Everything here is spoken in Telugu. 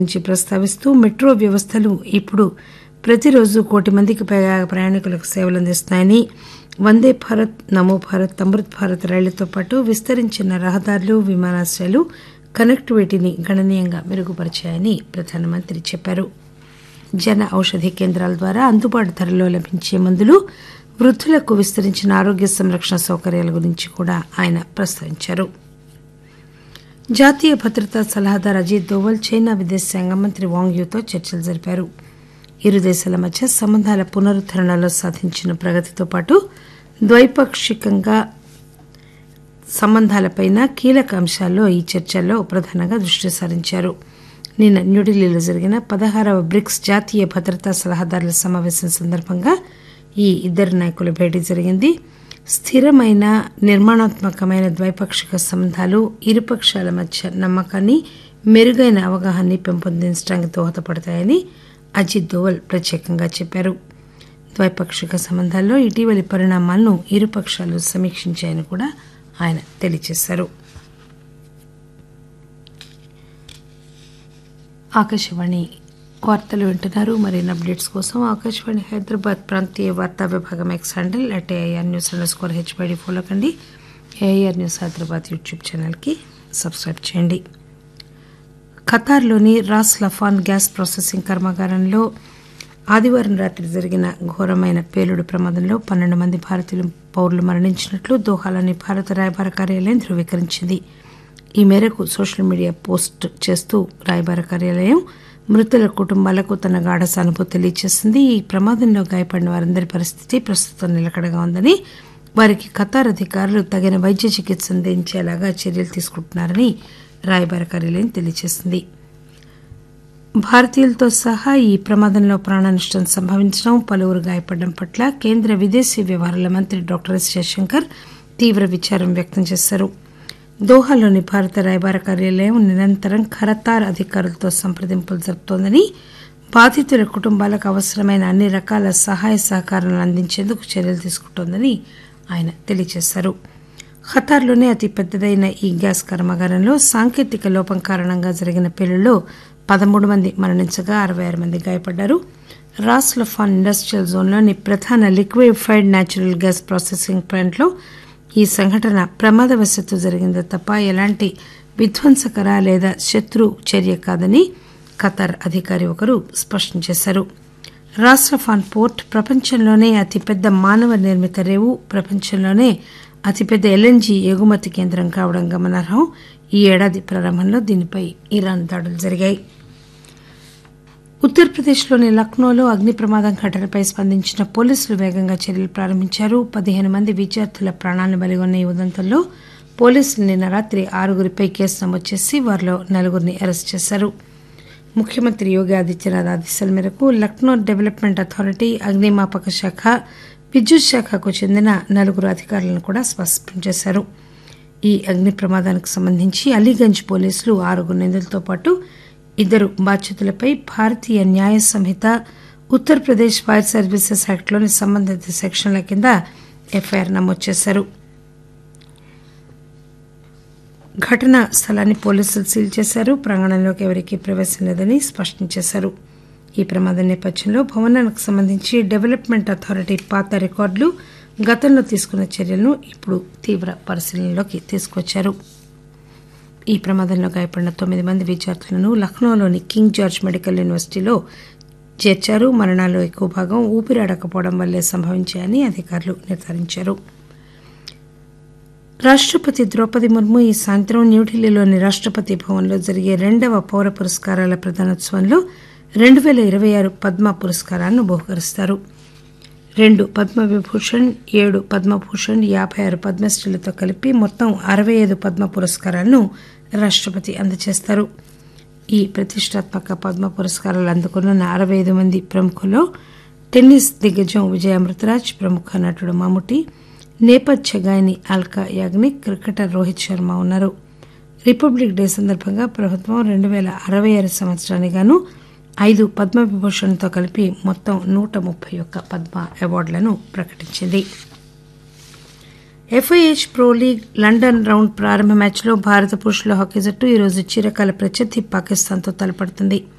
గురించి ప్రస్తావిస్తూ మెట్రో వ్యవస్థలు ఇప్పుడు ప్రతిరోజు కోటి మందికి పైగా ప్రయాణికులకు సేవలందిస్తున్నాయని వందే భారత్ నమో భారత్ అమృత్ భారత్ రైళ్లతో పాటు విస్తరించిన రహదారులు విమానాశ్రయాలు కనెక్టివిటీని గణనీయంగా మెరుగుపరిచాయని ప్రధానమంత్రి చెప్పారు జన ఔషధి కేంద్రాల ద్వారా అందుబాటు ధరల్లో లభించే మందులు వృద్దులకు విస్తరించిన ఆరోగ్య సంరక్షణ సౌకర్యాల గురించి కూడా ఆయన ప్రస్తావించారు జాతీయ భద్రతా సలహాదారు అజిత్ దోవల్ చైనా విదేశాంగ మంత్రి వాంగ్ యూతో చర్చలు జరిపారు ఇరు దేశాల మధ్య సంబంధాల పునరుద్దరణలో సాధించిన ప్రగతితో పాటు ద్వైపాక్షికంగా సంబంధాలపైన కీలక అంశాల్లో ఈ చర్చల్లో ప్రధానంగా దృష్టి సారించారు నిన్న న్యూఢిల్లీలో జరిగిన పదహారవ బ్రిక్స్ జాతీయ భద్రతా సలహాదారుల సమావేశం సందర్భంగా ఈ ఇద్దరు నాయకుల భేటీ జరిగింది స్థిరమైన నిర్మాణాత్మకమైన ద్వైపాక్షిక సంబంధాలు ఇరుపక్షాల మధ్య నమ్మకాన్ని మెరుగైన అవగాహనని పెంపొందించడానికి దోహదపడతాయని అజిత్ దోవల్ ప్రత్యేకంగా చెప్పారు ద్వైపాక్షిక సంబంధాల్లో ఇటీవలి పరిణామాలను ఇరుపక్షాలు సమీక్షించాయని కూడా ఆయన తెలియజేశారు ఆకాశవాణి వార్తలు వింటున్నారు మరిన్ని అప్డేట్స్ కోసం ఆకాశవాణి హైదరాబాద్ ప్రాంతీయ వార్తా విభాగం X handle at AIR news underscore H Y D follow కండి ఏఐఆర్ న్యూస్ హైదరాబాద్ యూట్యూబ్ ఛానల్కి సబ్స్క్రైబ్ చేయండి ఖతార్లోని రాస్ లఫాన్ గ్యాస్ ప్రాసెసింగ్ కర్మాగారంలో ఆదివారం రాత్రి జరిగిన ఘోరమైన పేలుడు ప్రమాదంలో పన్నెండు మంది భారతీయులు పౌరులు మరణించినట్లు దోహాలోని భారత రాయబార కార్యాలయం ధృవీకరించింది ఈ మేరకు సోషల్ మీడియా పోస్ట్ చేస్తూ రాయబార కార్యాలయం మృతుల కుటుంబాలకు తన గాఢ సానుభూతి తెలియజేసింది ఈ ప్రమాదంలో గాయపడిన వారందరి పరిస్థితి ప్రస్తుతం నిలకడగా ఉందని వారికి ఖతార్ అధికారులు తగిన వైద్య చికిత్స అందించేలాగా చర్యలు తీసుకుంటున్నారని రాయబార కార్యాలయం తెలియజేసింది భారతీయులతో సహా ఈ ప్రమాదంలో ప్రాణనష్టం సంభవించడం పలువురు గాయపడడం పట్ల కేంద్ర విదేశీ వ్యవహారాల మంత్రి డాక్టర్ ఎస్ జయశంకర్ తీవ్ర విచారం వ్యక్తం చేశారు దోహాలోని భారత రాయబార కార్యాలయం నిరంతరం ఖరతార్ అధికారులతో సంప్రదింపులు జరుపుతోందని బాధితుల కుటుంబాలకు అవసరమైన అన్ని రకాల సహాయ సహకారాలను అందించేందుకు చర్యలు తీసుకుంటోందని ఆయన తెలియజేశారు ఖతార్లోనే అతి పెద్దదైన ఈ గ్యాస్ కర్మాగారంలో సాంకేతిక లోపం కారణంగా జరిగిన పేలుళ్లో పదమూడు మంది మరణించగా అరవై ఆరు మంది గాయపడ్డారు రాస్ లఫాన్ ఇండస్ట్రియల్ జోన్లోని ప్రధాన లిక్విఫైడ్ న్యాచురల్ గ్యాస్ ప్రాసెసింగ్ ప్లాంట్లో ఈ సంఘటన ప్రమాదవశాత్తు జరిగిందే తప్ప ఎలాంటి విధ్వంసకర లేదా శత్రు చర్య కాదని ఖతార్ అధికారి ఒకరు స్పష్టం చేశారు రాస్రఫాన్ పోర్ట్ ప్రపంచంలోనే అతిపెద్ద మానవ నిర్మిత రేవు ప్రపంచంలోనే అతిపెద్ద ఎల్ఎన్జీ ఎగుమతి కేంద్రం కావడం గమనార్హం ఈ ఏడాది ప్రారంభంలో దీనిపై ఇరాన్ దాడులు జరిగాయి ఉత్తరప్రదేశ్లోని లక్నోలో అగ్ని ప్రమాదం ఘటనపై స్పందించిన పోలీసులు వేగంగా చర్యలు ప్రారంభించారు పదిహేను మంది విద్యార్థుల ప్రాణాలను బలిగొన్న ఈ ఉదంతంలో పోలీసులు నిన్న రాత్రి ఆరుగురిపై కేసు నమోదు చేసి వారిలో నలుగురిని అరెస్ట్ చేశారు ముఖ్యమంత్రి యోగి ఆదిత్యనాథ్ ఆదేశాల మేరకు లక్నో డెవలప్మెంట్ అథారిటీ అగ్నిమాపక శాఖ విద్యుత్ శాఖకు చెందిన నలుగురు అధికారులను కూడా స్పష్టం చేశారు ఈ అగ్ని ప్రమాదానికి సంబంధించి అలీగంజ్ పోలీసులు ఆరుగురు నిందితులతో పాటు ఇద్దరు బాధ్యుతులపై భారతీయ న్యాయ సంహిత ఉత్తరప్రదేశ్ ఫైర్ సర్వీసెస్ యాక్ట్లోని సంబంధిత సెక్షన్ల కింద ఎఫ్ఐఆర్ నమోదు చేశారు ఘటనా స్థలాన్ని పోలీసులు సీల్ చేశారు ప్రాంగణంలోకి ఎవరికీ ప్రవేశం లేదని స్పష్టం చేశారు ఈ ప్రమాదం నేపథ్యంలో భవనానికి సంబంధించి డెవలప్మెంట్ అథారిటీ పాత రికార్డులు గతంలో తీసుకున్న చర్యలను ఇప్పుడు తీవ్ర పరిశీలనలోకి తీసుకొచ్చారు ఈ ప్రమాదంలో గాయపడిన తొమ్మిది మంది విద్యార్థులను లక్నోలోని కింగ్ జార్జ్ మెడికల్ యూనివర్సిటీలో చేర్చారు మరణాల్లో ఎక్కువ భాగం ఊపిరాడకపోవడం వల్లే సంభవించాయని అధికారులు నిర్ధారించారు రాష్టపతి ద్రౌపది ముర్ము ఈ సాయంత్రం న్యూఢిల్లీలోని రాష్టపతి భవన్లో జరిగే రెండవ పౌర పురస్కారాల ప్రదానోత్సవంలో రెండు పేల ఇరవై ఆరు పద్మ పురస్కారాలను బహుకరిస్తారు రెండు పద్మవిభూషణ్ ఏడు పద్మభూషణ్ యాభై ఆరు పద్మశ్రీలతో కలిపి మొత్తం అరవై ఐదు పద్మ పురస్కారాలను రాష్టపతి అందజేస్తారు ఈ ప్రతిష్టాత్మక పద్మ పురస్కారాలు అందుకున్న అరవై ఐదు మంది ప్రముఖుల్లో టెన్నిస్ దిగ్గజం విజయ అమృతరాజ్ ప్రముఖ నటుడు మమ్ముటి నేపథ్య గాయని అల్కా యాగ్నిక్ క్రికెటర్ రోహిత్ శర్మ ఉన్నారు రిపబ్లిక్ డే సందర్భంగా ప్రభుత్వం రెండు పేల అరవై ఆరు సంవత్సరానికి గాను ఐదు పద్మవిభూషణ్తో కలిపి మొత్తం నూట ముప్పై ఒక్క పద్మ అవార్డులను ప్రకటించింది FIH pro league London round ప్రారంభ మ్యాచ్లో భారత పురుషుల హాకీ జట్టు ఈరోజు చిరకాల ప్రత్యర్థి పాకిస్తాన్తో తలపడుతుంది